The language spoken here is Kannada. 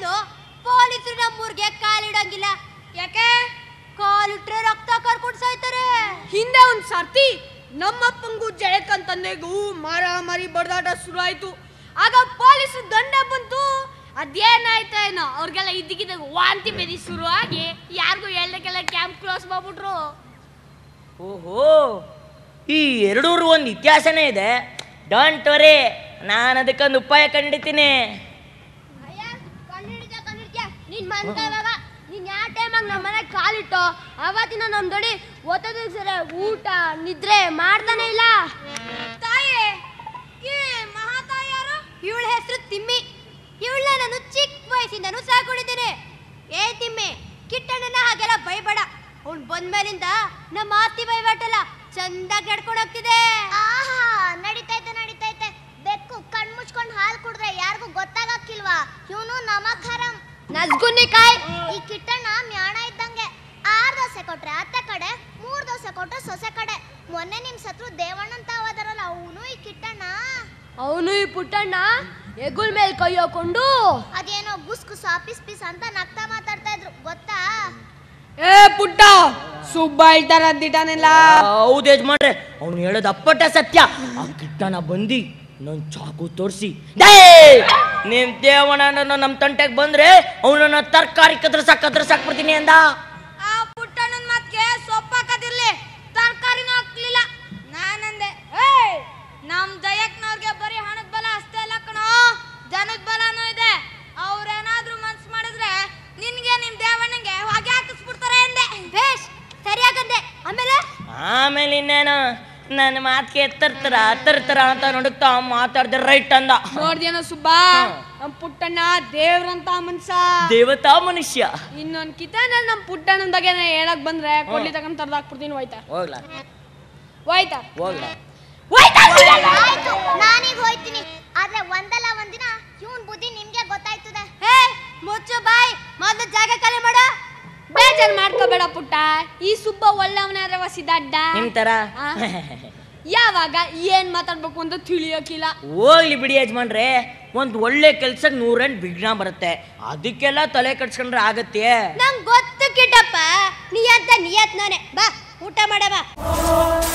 ಆದ್ರೂ ಪೊಲೀಸರು ನಮ್ಮೂರ್ಗೆ ಕಾಲಿಡಂಗಿಲ್ಲ ಯಾಕೆ ಕಾಲಿಟ್ರೆ ರಕ್ತ ಕರ್ಕೊಂಡು ಸಾಯ್ತಾರೆ ಹಿಂದೆ ಒಂದ್ ಸರ್ತಿ ನಮ್ಮಪ್ಪಂಗೂ ಜಯಕನ್ ತಂದೆಗೂ ಮಾರ ಮಾರಿ ಬಡ್ದಾಟ ಶುರು ಆಯ್ತು ಆಗ ಪೊಲೀಸರು ದಂಡ ಬಂತು ಅದೇನಾಯ್ತು ಏನೋ ಅವ್ರಿಗೆಲ್ಲ ಇದ್ದಕ್ಕಿದ್ದಾಗ ವಾಂತಿ ಬೇದಿ ಶುರು ಆಗಿ ಯಾರಿಗೂ ಹೇಳ್ದಕ್ಕೆಲ್ಲ ಕ್ಯಾಂಪ್ ಕ್ಲೋಸ್ ಮಾಡ್ಬಿಟ್ರು ಓಹೋ ಈ ಎರಡೂರು ಒಂದು ಇತಿಹಾಸನೇ ಇದೆ ಡೋಂಟ್ ವರಿ ನಾನು ಅದಕ್ಕೊಂದು ಉಪಾಯ ಕಂಡಿತೀನಿ ಅಯ್ಯ ಕಂಡಿಡ್ಕ ಕಂಡಿಡ್ಕ ನೀನ್ ಮನ್ಕಾವಾಗ ನೀನ್ ಯಾವ ಟೈಮಾಗ ನಮ್ಮ ಮನೆಗೆ ಕಾಲಿಟ್ಟು ಅವತ್ತಿನ ನಮ್ ದೊಡಿ ಒತ್ತದ ಸರ ಊಟ ನಿದ್ರೆ ಮಾಡ್ತಾನೆ ಇಲ್ಲ ತಾಯಿ ಈ ಮಹಾತಾಯಿ ಯಾರು ಇವಳ ಹೆಸರು ತಿಮ್ಮಿ ಇವಳನ್ನ ನಾನು ಚಿಕ್ಕ ವಯಸ್ಸಿಂದನೂ ಸಾಕೊಂಡಿದ್ದೇನೆ ಏ ತಿಮ್ಮಿ ಕಿಟ್ಟಣ್ಣನ ಹಾಗೆಲ್ಲ ಬೈಬೇಡ ಅವ್ನ್ ಬಂದ್ಮೇಲಿಂದ ನಮ್ಮ ಆತಿ ಬೈಬಾಟಲ್ಲ ಚಂದಾಗಿ ನಡ್ಕೊಂಡು ಹೋಗ್ತಿದೆ ಆಹಾ ನಡೀತೈತೆ ನಡೀತೈತೆ ಬೆಕ್ಕು ಕಣ್ ಮುಚ್ಕೊಂಡು ಹಾಲು ಕುಡಿದ್ರೆ ಯಾರಿಗೂ ಗೊತ್ತಾಗಕ್ಕಿಲ್ವಾ ಇವನು ನಮಖರಂ ನಸ್ಗುನ್ನಿಕಾಯ್ ಈ ಕಿಟ್ಟಣ್ಣ ಮ್ಯಾಣ ಇದ್ದಂಗೆ ಆರ್ ದೋಸೆ ಕೊಟ್ರೆ ಅತ್ತೆ ಕಡೆ ಮೂರ್ ದೋಸೆ ಕೊಟ್ರೆ ಸೊಸೆ ಕಡೆ ಮೊನ್ನೆ ನಿಮ್ ಸತ್ರು ದೇವಣ್ಣನ್ ತಾವದರಲ್ಲ ಅವನು ಈ ಕಿಟ್ಟಣ್ಣ ಅವನು ಈ ಪುಟ್ಟಣ್ಣ ಎಗುಲ್ ಮೇಲೆ ಕೈ ಹಾಕೊಂಡು ಅದೇನೋ ಗುಸ್ ಗುಸ್ ಆಫೀಸ್ ಪೀಸ್ ಅಂತ ನಗ್ತಾ ಮಾತಾಡ್ತಾ ಇದ್ರು ಗೊತ್ತಾ ಏ ಪುಟ್ಟ ಸುಬ್ಬ ಹೇಳ್ತಾರ ದಿಟಾನೆಲ್ಲ ಹೌದು ಯಜಮಾನ್ರೆ ಅವ್ನು ಹೇಳೋದು ಅಪ್ಪಟ ಸತ್ಯ ಆ ಕಿಟ್ಟನ ಬಂದು ನನ್ ಚಾಕು ತೋರಿಸಿ ನಿಮ್ ದೇವಣ್ಣ ನಮ್ಮ ತಂಟೆಗೆ ಬಂದ್ರೆ ಅವನನ್ನ ತರಕಾರಿ ಕದ್ರಸಾಕ್ ಕದ್ರಸಾಕ್ ಬಿಡ್ತೀನಿ ಅಂದ ಆ ಪುಟ್ಟಣ್ಣನ ಮಾತ್ಗೆ ಸೊಪ್ಪು ಹಾಕದಿರ್ಲಿ ತರಕಾರಿನೂ ಹಾಕ್ಲಿಲ್ಲ ನಾನಂದೆ ಏಯ್ ನಮ್ ದಯಕ್ನವ್ರಿಗೆ ಬರೀ ಹಣದ ಬಲ ಅಷ್ಟೇ ಅಲ್ಲ ಕಣೋ ಜನದ ಬಲನೂ ಇದೆ ಅವ್ರೇನಾದ್ರೂ ಮನ್ಸ್ ಮಾಡಿದ್ರೆ ನಿನ್ಗೆ ನಿಮ್ ದೇವಣ್ಣಂಗೆ ಹೊಗೆ ಹಾಕಿಸ್ಬಿಡ್ತಾರೆ ಎಂದೆ ಬೇಷ್ ಸರಿಯಾಗಂದೆ ಆಮೇಲೆ ಆಮೇಲೆ ಇನ್ನೇನು ನನ್ನ ಮಾತಿಗೆ ತರ್ತರ ತರ್ತರ ಅಂತ ನಡುಕ್ತಾ ಮಾತಾಡ್ದೆ ರೈಟ್ ಅಂದ ನೋಡ್ದೇನೋ ಸುಬ್ಬ ನಮ್ ಪುಟ್ಟಣ್ಣ ದೇವ್ರಂತ ಮನ್ಸ ದೇವತಾ ಮನುಷ್ಯ ಇನ್ನೊಂದ್ ಕಿತಾನ ನಮ್ ಪುಟ್ಟಣ್ಣಂದಾಗೆ ಹೇಳಕ್ ಬಂದ್ರೆ ಕೊಡ್ಲಿ ತಗೊಂಡ್ ತರ್ದಾಕ್ಬಿಡ್ತೀನಿ ಹೋಯ್ತಾ ಹೋಗ್ಲಾ ಹೋಯ್ತಾ ಹೋಗ್ಲಾ ಆಯ್ತು ನಾನೀಗ ಹೋಯ್ತೀನಿ ಆದ್ರೆ ಒಂದಲ್ಲ ಒಂದಿನ ಇವನ್ ಬುದ್ಧಿ ನಿಮ್ಗೆ ಗೊತ್ತಾಯ್ತದೆ ಹೇ ಮುಚ್ಚು ಬಾಯ್ ಮೊದಲು ಜಾಗ ಖಾಲಿ ಮಾಡು ಬೇಜಾರ್ ಮಾಡ್ಕೋಬೇಡ ಪುಟ್ಟ ಈ ಸುಬ್ಬ ಒಳ್ಳೆಯವನಾದ್ರೆ ವಸಿದಡ್ಡ ನಿಮ್ ತರ ಆ? ಯಾವಾಗ ಏನ್ ಮಾತಾಡ್ಬೇಕು ಅಂತ ತಿಳಿಯೋಕಿಲ್ಲ ಹೋಗ್ಲಿ ಬಿಡಿ ಯಜಮಾನ್ರೆ ಒಂದ್ ಒಳ್ಳೆ ಕೆಲ್ಸಕ್ಕೆ ನೂರೆಂಟು ವಿಘ್ನ ಬರುತ್ತೆ ಅದಕ್ಕೆಲ್ಲ ತಲೆ ಕಟ್ಸ್ಕೊಂಡ್ರೆ ಆಗತ್ತೆ ನಂಗ್ ಗೊತ್ತು ಕಿಟ್ಟಪ್ಪ ನೀ ಅಂತ ನಿಯತ್ ನಾನೆ ಬಾ ಊಟ ಮಾಡ ಬಾ